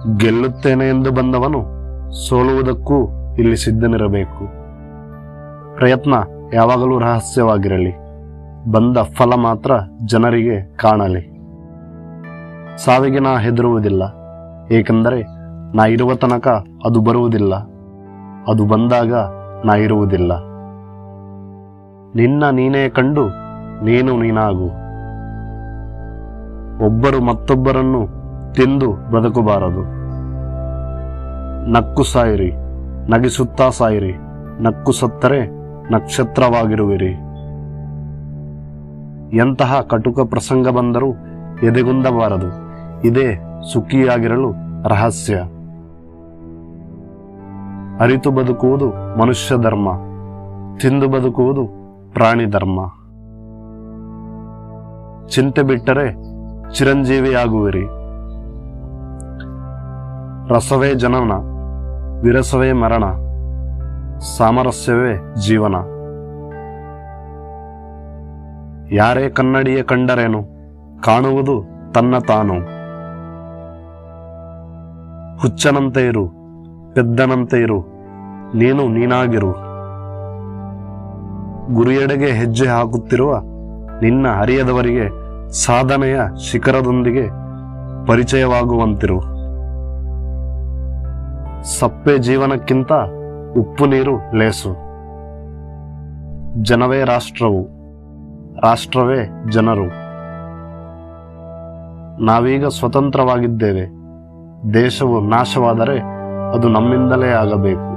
ಗೆಲ್ಲುತ್ತೇನೆ ಎಂದು ಬಂದವನು ಸೋಲುವುದಕ್ಕೂ ಇಲ್ಲಿ ಸಿದ್ಧನಿರಬೇಕು ಪ್ರಯತ್ನ ಯಾವಾಗಲೂ ರಹಸ್ಯವಾಗಿರಲಿ ಬಂದ ಫಲ ಮಾತ್ರ ಜನರಿಗೆ ಕಾಣಲಿ ಸಾವಿಗೆ ನಾ ಹೆದರುವುದಿಲ್ಲ ಏಕೆಂದರೆ ನಾ ಇರುವ ತನಕ ಅದು ಬರುವುದಿಲ್ಲ ಅದು ಬಂದಾಗ ನಾ ಇರುವುದಿಲ್ಲ ನಿನ್ನ ನೀನೇ ಕಂಡು ನೀನು ನೀನಾಗು ಒಬ್ಬರು ಮತ್ತೊಬ್ಬರನ್ನು ತಿಂದು ಬದುಕಬಾರದು ನಕ್ಕು ಸಾಯಿರಿ ನಗಿಸುತ್ತಾ ಸಾಯಿರಿ ನಕ್ಕು ಸತ್ತರೆ ನಕ್ಷತ್ರವಾಗಿರುವಿರಿ ಎಂತಹ ಕಟುಕ ಪ್ರಸಂಗ ಬಂದರೂ ಎದೆಗುಂದಬಾರದು ಇದೇ ಸುಖಿಯಾಗಿರಲು ರಹಸ್ಯ ಅರಿತು ಬದುಕುವುದು ಮನುಷ್ಯ ಧರ್ಮ ತಿಂದು ಬದುಕುವುದು ಪ್ರಾಣಿ ಧರ್ಮ ಚಿಂತೆ ಬಿಟ್ಟರೆ ಚಿರಂಜೀವಿಯಾಗುವಿರಿ ರಸವೇ ಜನನ ವಿರಸವೇ ಮರಣ ಸಾಮರಸ್ಯವೇ ಜೀವನ ಯಾರೇ ಕನ್ನಡಿಯ ಕಂಡರೇನು ಕಾಣುವುದು ತನ್ನ ತಾನು ಹುಚ್ಚನಂತೆ ಇರು ಪೆದ್ದನಂತೆ ಇರು ನೀನು ನೀನಾಗಿರು ಗುರಿಯೆಡೆಗೆ ಹೆಜ್ಜೆ ಹಾಕುತ್ತಿರುವ ನಿನ್ನ ಹರಿಯದವರಿಗೆ ಸಾಧನೆಯ ಶಿಖರದೊಂದಿಗೆ ಪರಿಚಯವಾಗುವಂತಿರು ಸಪ್ಪೆ ಜೀವನಕ್ಕಿಂತ ಉಪ್ಪು ನೀರು ಲೇಸು ಜನವೇ ರಾಷ್ಟ್ರವು ರಾಷ್ಟ್ರವೇ ಜನರು ನಾವೀಗ ಸ್ವತಂತ್ರವಾಗಿದ್ದೇವೆ ದೇಶವು ನಾಶವಾದರೆ ಅದು ನಮ್ಮಿಂದಲೇ ಆಗಬೇಕು